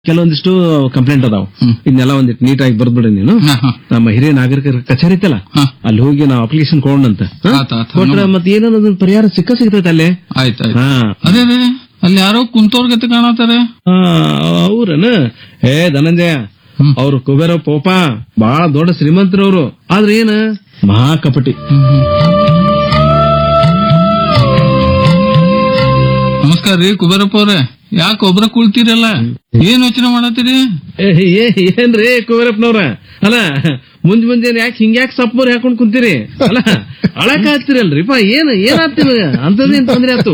ಕೆಲವೊಂದಿಷ್ಟು ಕಂಪ್ಲೇಂಟ್ ಅದಾವ ಇದನ್ನೆಲ್ಲ ಒಂದಿಟ್ಟು ನೀಟಾಗಿ ಬರ್ದ್ಬಿಡಿ ನೀನು ಹಾ, ಹಾ. ನಮ್ಮ ಹಿರಿಯ ನಾಗರಿಕರ ಕಚೇರಿ ಐತಲ್ಲ ಹಾ. ಅಲ್ಲಿ ಹೋಗಿ ನಾವು ಅಪ್ಲಿಕೇಶನ್ ಕೊಡೋಣಂತ ಹಾ? ಆತ್ ಆತ್. ಕೊಟ್ರೆ ಮತ್ತೆ ಏನನ್ನೋದು ಪರಿಹಾರ ಸಿಕ್ಕ ಸಿಗ್ತೈತೆ ಅಲ್ಲೇ ಆಯ್ತಾಯ್ತು ಹಾ ಅದೇ ಅದೇ ಅಲ್ಲಿ ಯಾರೋ ಕುಂತೋರ್ ಗತಿ ಕಾಣತಾರೆ ಆ, ಅವ್ರನ ಏ ಧನಂಜಯ ಹ್ಮ್. ಅವ್ರು ಕುಬೇರ ಪೋಪ ಬಹಳ ದೊಡ್ಡ ಶ್ರೀಮಂತರವ್ರು ಆದ್ರೆ ಏನ ಮಹಾ ಕಪಟಿ ನಮಸ್ಕಾರ ರೀ ಕುಬೇರಪ್ಪ ಅವ್ರೆ ಯಾಕೆ ಒಬ್ರ ಕುಳ್ತೀರಲ್ಲ ಏನ್ ಯೋಚನೆ ಮಾಡತ್ತೀರಿ ಏ, ಏ, ಏನ್ರಿ ಕುಬೇರಪ್ಪನವ್ರ ಅಲ್ಲ ಮುಂಜ್ ಮುಂಜಾನೆ ಯಾಕೆ ಹಿಂಗ್ಯಾಕ್ ಸಪ್ಪರ್ ಹಾಕೊಂಡ್ ಕುಂತೀರಿ ಅಲ್ಲ ಅಳಕ್ ಹಾಕ್ತಿರಲ್ರಿಪ್ಪ ಏನ್ ಏನಾಗ್ತಿ ಅಂತದೇನ್ ತೊಂದ್ರೆ ಆತು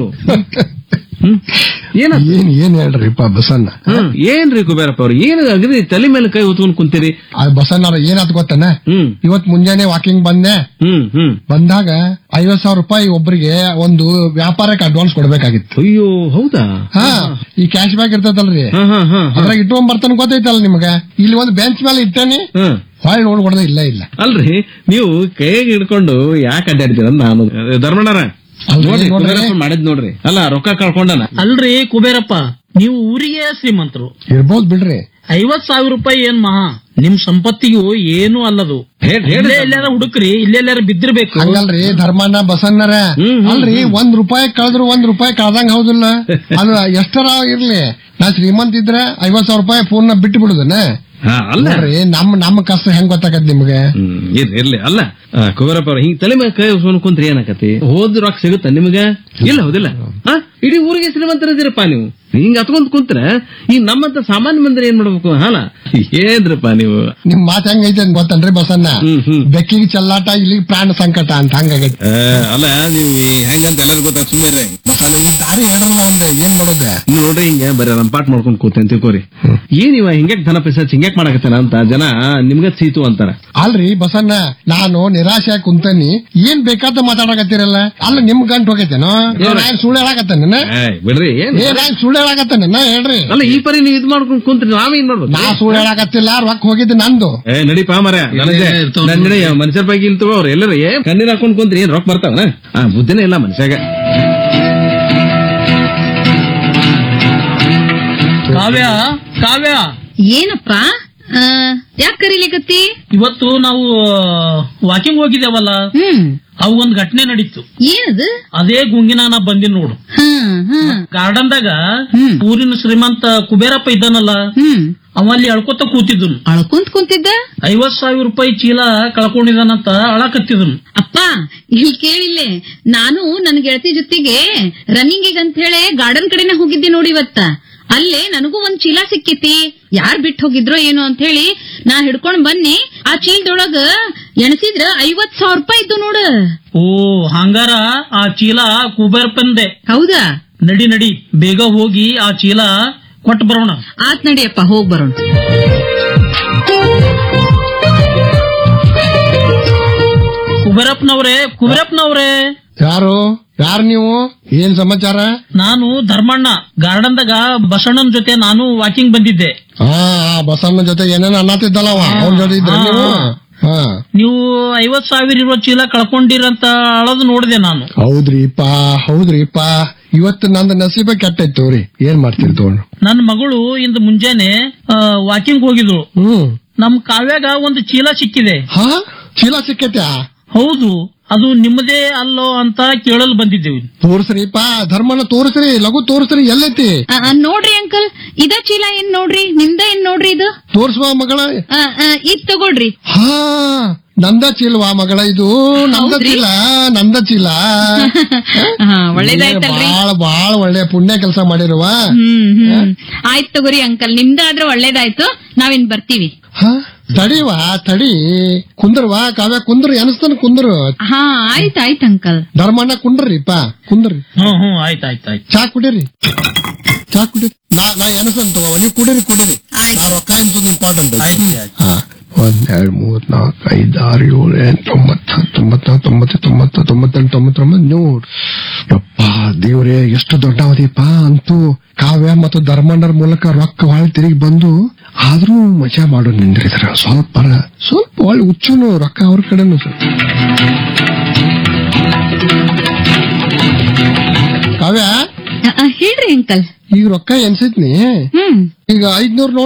ಹ್ಮ್ ಏನಾತ್ ಏನ್ ಏನ್ ಹೇಳ್ರಿಪ್ಪ ಬಸಣ್ಣ ಹ್ಮ್ ಏನ್ರಿ ಕುಬೇರಪ್ಪ ಅವ್ರ ಏನ್ ಅಗದಿ ತಲೆ ಮೇಲೆ ಕೈ ಹೊತ್ಕೊಂಡ್ ಕುಂತೀರಿ ಆ ಬಸಣ್ಣ ಏನಾದ್ ಗೊತ್ತನ ಹ್ಮ್ ಇವತ್ ಮುಂಜಾನೆ ವಾಕಿಂಗ್ ಬಂದೆ ಹ್ಮ್ ಹ್ಮ್ ಬಂದಾಗ ಐವತ್ ಸಾವಿರ ರೂಪಾಯಿ ಒಬ್ರಿಗೆ ಒಂದು ವ್ಯಾಪಾರಕ್ಕೆ ಅಡ್ವಾನ್ಸ್ ಕೊಡ್ಬೇಕಾಗಿತ್ತು ಅಯ್ಯೋ ಹೌದಾ ಹಾ ಈ ಕ್ಯಾಶ್ ಬ್ಯಾಕ್ ಇರ್ತದಲ್ರಿ ಹಾ ಹಾ ಹಾ ಹಾ ಅದ್ರಾಗ ಇಟ್ಕೊಂಡ್ ಬರ್ತಾನ ಗೊತ್ತೈತಲ್ಲ ನಿಮ್ಗ ಇಲ್ಲಿ ಒಂದು ಬೆಂಚ್ ಮೇಲೆ ಇಟ್ಟೇನಿ ಹಾ ಹೊಳ್ ನೋಡ್ ಕೊಡದ ಇಲ್ಲ ಇಲ್ಲ ಅಲ್ರಿ ನೀವು ಕೈಗೆ ಹಿಡ್ಕೊಂಡು ಯಾಕೆ ಅಡ್ಡಾಡ್ತೀರ ಅಂತ ನಾನು ಧರ್ಮಣ್ಣರ ಅಲ್ರಿ, ನೋಡ್ರಿ ನೋಡ್ರಿ. ಕುಬೇರಪ್ಪ ಮಾಡಿದ್ ನೋಡ್ರಿ ಅಲ್ಲ ರೊಕ್ಕ ಕಳ್ಕೊಂಡನ ಅಲ್ರಿ ಕುಬೇರಪ್ಪ ನೀವು ಊರಿಗೆ ಶ್ರೀಮಂತರು ಇರ್ಬೋದ್ ಬಿಡ್ರಿ ಐವತ್ ಸಾವಿರ ರೂಪಾಯಿ ಏನ್ ಮಹಾ ನಿಮ್ ಸಂಪತ್ತಿಗೂ ಏನು ಅಲ್ಲದು ಹೇಳ್- ಹೇಳ್ ಇಲ್ಲೇ ಎಲ್ಲಾರ ಹುಡುಕ್ರಿ ಇಲ್ಲೇ ಎಲ್ಲಾರ ಬಿದ್ದಿರ್ಬೇಕು ಹಂಗಲ್ರಿ ಧರ್ಮಣ್ಣ ಬಸಣ್ಣರ ಹ್ಮ್, ಹ್ಮ್, ಅಲ್ರಿ ಒಂದ್ ರೂಪಾಯಿ ಕಳೆದ್ರು ಒಂದ್ ರೂಪಾಯಿ ಕಳ್ದಂಗ ಹೌದಿಲ್ಲ ಅದು ಎಷ್ಟರ ಇರ್ಲಿ ನಾ ಶ್ರೀಮಂತ ಇದ್ರೆ ಐವತ್ ಸಾವಿರ ರೂಪಾಯಿ ಫೋನ್ ಬಿಟ್ಟು ಬಿಡುದನ ಹಾ ಅಲ್ಲ ನೋಡ್ರಿ ನಮ್ ನಮ್ಮ ಕಷ್ಟ ಹೆಂಗ್ ಗೊತ್ತಾಗತ್ ನಿಮ್ಗೆ ಹ್ಮ್ ಇರ್ಲಿ ಇರ್ಲಿ ಅಲ್ಲ ಆ, ಕುಬೇರಪ್ಪ ಅವ್ರ ಹಿಂಗ್ ತಲೆ ಮೇಲೆ ಕೈ ಹೊಸ್ಕೊಂಡ್ ಕುಂತ್ರಿ ಏನಾಕತಿ ಹೋದ್ ರೊಕ್ಕ ಸಿಗುತ್ತ ನಿಮ್ಗ ಇಲ್ಲ ಹೌದಿಲ್ಲ ಹಾ ಇಡೀ ಊರಿಗೆ ಶ್ರೀಮಂತರಿದ್ದೀರಪ್ಪ ನೀವು ಹಿಂಗ್ ಹತ್ಕೊಂಡ್ ಕುಂತ್ರ ಈ ನಮ್ಮಂತ ಸಾಮಾನ್ಯ ಮಂದಿರ ಏನ್ ಮಾಡ್ಬೇಕು ಹಾಲ ಏನ್ರಪ್ಪ ನೀವು ನಿಮ್ ಮಾತ್ ಹೆಂಗೈತೆ ಅಂತ ಗೊತ್ತನ್ರಿ ಬಸಣ್ಣ ಹ್ಮ್ ಹ್ಮ್ ಬೆಕ್ಕಿಗೆ ಚೆಲ್ಲಾಟ ಇಲ್ಲಿ ಪ್ರಾಣ ಸಂಕಟ ಅಂತ ಹಂಗಾಗೈತಿ ಆ, ಅಲ್ಲ ನೀವು ಹೆಂಗಂತ ಎಲ್ಲರಿಗೂ ಗೊತ್ತಾ ಸುಮ್ಮನೆ ಬಸಣ್ಣ ಈ ದಾರಿ ಹೇಳಲ್ಲ ಅಂದ್ರೆ ಏನ್ ಮಾಡೋದೆ ನೋಡ್ರಿ ಹಿಂಗ ಬರೀ ರಂಪಾಟ್ ಮಾಡ್ಕೊಂಡ್ ಕೂತೇನ್ ತಿಳ್ಕೊರಿ ಏನ್ ಇವ ಹಿಂಗ್ಯಾಕ್ ಧನ ಪೈಸಾ ಹಿಂಗ್ಯಾಕ್ ಮಾಡಕತ್ತಾನ ಅಂತ ಜನ ನಿಮ್ಗ ಸೀತು ಅಂತಾರ ಅಲ್ರಿ ಬಸಣ್ಣ ನಾನು ನಿರಾಶೆ ಆಗಿ ಕುಂತನಿ ಏನ್ ಬೇಕಾದ ಮಾತಾಡಕತ್ತೀರಲ್ಲ ಅಲ್ಲ ನಿಮ್ ಗಂಟು ಹೋಗೈತೇನೋ ಏನ್ ಸುಳ್ಳು ಹೇಳಾಕತ್ತೇನ ಏಯ್, ಬಿಡ್ರಿ ಏನ್ ಏ ನಾನ್ ಸುಳ್ಳು ಹೇಳಾಕತ್ತೇನ ಹೇಳ್ರಿ ಅಲ್ಲ ಈ ಪರಿ ನೀವು ಇದ್ ಮಾಡ್ಕೊಂಡ್ ಕುಂತ್ರಿ ನಾವೇನ್ ಮಾಡ್ಬೇಕು ನಾ ಸುಳ್ಳು ಹೇಳಾಕತ್ತಿಲ್ಲ ರೊಕ್ಕ ಹೋಗಿದ್ದು ನಂದು ಏ ನಡಿಪ ಮರ ಇಲ್ಲೇ ಇರ್ತಾವ್ ನನ್ ಮನುಷ್ಯರ ಬಗ್ಗೆ ಇಲ್ತವ ಅವ್ರು ಎಲ್ಲರ ಏ ಕಣ್ಣೀರ್ ಹಾಕೊಂಡ್ ಕುಂತ್ರಿ ಏನ್ ರೊಕ್ಕ ಬರ್ತಾವನ ಆ ಬುದ್ಧಿನೇ ಇಲ್ಲ ಮನುಷ್ಯಾಗ ಕಾವ್ಯ ಕಾವ್ಯ ಏನಪ್ಪ ಯಾಕೆ ಕರೀಲಿಕತ್ತಿ ಇವತ್ತು ನಾವು ವಾಕಿಂಗ್ ಹೋಗಿದ್ದೇವಲ್ಲ ಹ್ಮ್ ಅವು ಒಂದ್ ಘಟನೆ ನಡೀತು ಏನದು ಅದೇ ಗುಂಗಿನ ನಾ ಬಂದಿನ್ ನೋಡು ಹ್ಮ್ ಹ್ಮ್ ಗಾರ್ಡನ್ದಾಗ ಹ್ಮ್. ಊರಿನ ಶ್ರೀಮಂತ ಕುಬೇರಪ್ಪ ಇದ್ದಾನಲ್ಲ ಹ್ಮ್ ಅವ ಅಲ್ಲಿ ಅಳ್ಕೊತ ಕೂತಿದ್ದನು ಅಳ್ಕೊಂತ ಕುಂತಿದ್ದ ಐವತ್ ಸಾವಿರ ರೂಪಾಯಿ ಚೀಲ ಕಳ್ಕೊಂಡಿದಾನಂತ ಅಳಕತ್ತಿದನು ಅಪ್ಪ ಇಲ್ಲಿ ಕೇಳಿಲ್ಲೇ ನಾನು ನನ್ ಗೆಳತಿ ಜೊತೆಗೆ ರನ್ನಿಂಗಿಗೆ ಅಂತ ಹೇಳಿ ಗಾರ್ಡನ್ ಕಡೆನೆ ಹೋಗಿದ್ದೆ ನೋಡಿ ಇವತ್ತ ಅಲ್ಲೇ ನನಗೂ ಒಂದ್ ಚೀಲ ಸಿಕ್ಕಿತಿ ಯಾರ್ ಬಿಟ್ಟು ಹೋಗಿದ್ರೋ ಏನೋ ಅಂತ ಹೇಳಿ ನಾ ಹಿಡ್ಕೊಂಡ್ ಬನ್ನಿ ಆ ಚೀಲದೊಳಗ ಎಣಸಿದ್ರ ಐವತ್ ಸಾವಿರ ರೂಪಾಯಿ ಇದ್ದು ನೋಡು ಓ ಹಂಗಾರ ಆ ಚೀಲ ಕುಬೇರಪ್ಪಂದೆ ಹೌದಾ ನಡಿ ನಡಿ ಬೇಗ ಹೋಗಿ ಆ ಚೀಲ ಕೊಟ್ಟು ಬರೋಣ ಆತ್ ನಡಿಯಪ್ಪ ಹೋಗ್ ಬರೋಣ ಕುಬೇರಪ್ಪನವ್ರೆ ಕುಬೇರಪ್ಪನವ್ರೆ ಯಾರು ಯಾರು ನೀವು ಏನ್ ಸಮಾಚಾರ ನಾನು ಧರ್ಮಣ್ಣ ಗಾರ್ಡನ್ದಾಗ ಬಸಣ್ಣನ ಜೊತೆ ನಾನು ವಾಕಿಂಗ್ ಬಂದಿದ್ದೆ ಹಾ ಆ ಬಸಣ್ಣ ಜೊತೆ ಏನೇನು ಅನ್ನತ್ತಿದ್ದಲ್ಲವ ಅವನ ಜೊತೆ ಇದ್ರ ನೀವು ಹಾ ನೀವು ಐವತ್ ಸಾವಿರ ಇರೋ ಚೀಲ ಕಳ್ಕೊಂಡಿರಂತ ಅಳದು ನೋಡಿದೆ ನಾನು ಹೌದ್ರಿಪ್ಪ ಹೌದ್ರಿಪ್ಪ ಇವತ್ತು ನಂದು ನಸೀಬ ಕೆಟ್ಟೈತ್ ತೋರಿ ಏನ್ ಮಾಡ್ತೀರಿ ತಗೊಂಡು ನನ್ನ ಮಗಳು ಇಂದು ಮುಂಜಾನೆ ವಾಕಿಂಗ್ ಹೋಗಿದ್ರು ಹ್ಮ್ ನಮ್ ಕಾವ್ಯಾಗ ಒಂದು ಚೀಲ ಸಿಕ್ಕಿದೆ ಹಾ ಚೀಲ ಸಿಕ್ಕೈತ್ಯಾ ಹೌದು ಅದು ನಿಮ್ಮದೇ ಅಲ್ಲೋ ಅಂತ ಕೇಳಲು ಬಂದಿದ್ದೇವೆ ತೋರ್ಸ್ರಿಪ್ಪ ಧರ್ಮನ ತೋರ್ಸ್ರಿ ಲಘು ತೋರ್ಸ್ರಿ ಎಲ್ಲೈತಿ ಆ, ಆ, ನೋಡ್ರಿ ಅಂಕಲ್ ಇದ ಚೀಲ ಏನ್ ನೋಡ್ರಿ ನಿಮ್ದ ಏನ್ ನೋಡ್ರಿ ಇದು ತೋರ್ಸುವ ಮಗಳ ಆ, ಆ, ಇದ್ ತಗೊಳ್ರಿ ಹಾ ನಂದ ಚೀಲವಾ ಮಗಳ ಇದು ನಂದ ಹೌದ್ರಿ? ಚೀಲ ನಂದ ಚೀಲ ಹಾ, ಒಳ್ಳೇದಾಯ್ತಲ್ರಿ ಬಾಳ ಬಾಳ ಒಳ್ಳೆ ಪುಣ್ಯ ಕೆಲಸ ಮಾಡಿರುವ ಹ್ಮ್ ಹ್ಮ್ ಆಯ್ತ್ ತಗೋರಿ ಅಂಕಲ್ ನಿಮ್ದಾದ್ರೆ ಒಳ್ಳೇದಾಯ್ತು ನಾವಿನ್ ಬರ್ತೀವಿ ಹಾ ತಡಿವಾ ತಡಿ ಕುಂದ್ರವಾ ಕಾವ್ಯ ಕುಂದ್ರ ಎನಸ್ತಾನ ಕುಂದ್ರು ಹಾ ಆಯ್ತ್ ಆಯ್ತ್ ಅಂಕಲ್ ಧರ್ಮಣ್ಣ ಕುಂಡ್ರಿಪ್ಪ ಕುಂದ್ರಿ ಹ್ಮ್ ಹ್ಮ್ ಆಯ್ತಾಯ್ತಾಯ್ತು ಚಾ ಕುಡೀರಿ ಚಾ ಕುಡೀರಿ ನಾ ನಾ ಎನಸ್ತಂತ ತಗೋ ನೀವು ಕುಡೀರಿ ಕುಡೀರಿ ನಾ ರೊಕ್ಕ ಎನ್ಸೋದು ಇಂಪಾರ್ಟೆಂಟ್ ಹಾ ಒಂದ್ ಎರಡ್ ಮೂರ್ ನಾಲ್ಕು ಐದ್ ಆರು ಏಳು ಎಂಟು ಒಂಬತ್ತು ಹತ್ತೊಂಬತ್ತು ತೊಂಬತ್ತು ತೊಂಬತ್ತು ತೊಂಬತ್ತೆಂಟು ತೊಂಬತ್ತೊಂಬತ್ತು ನೂರ್ ಯಪ್ಪ ದೇವ್ರೇ ಎಷ್ಟು ದೊಡ್ಡವದಿಪ್ಪ ಅಂತೂ ಕಾವ್ಯ ಮತ್ತು ಧರ್ಮಣ್ಣರ ಮೂಲಕ ರೊಕ್ಕ ಹೊಳೆ ತಿರುಗಿ ಬಂದು ಆದ್ರೂ ಮಜಾ ಮಾಡೋ ನಿಂದ್ರಿದ್ರ ಸ್ವಲ್ಪ ಸ್ವಲ್ಪ ಒಳ್ಳೆ ಹುಚ್ಚುನು ರೊಕ್ಕ ಅವ್ರ ಕಡೆನು ಸ್ವಲ್ಪ ಕಾವ್ಯ ಆ, ಆ, ಹೇಳ್ರಿ ಅಂಕಲ್ ಈಗ ರೊಕ್ಕ ಎನ್ಸಿದ್ನಿ ಹ್ಮ್ ಈಗ ಐದ್ನೂರ್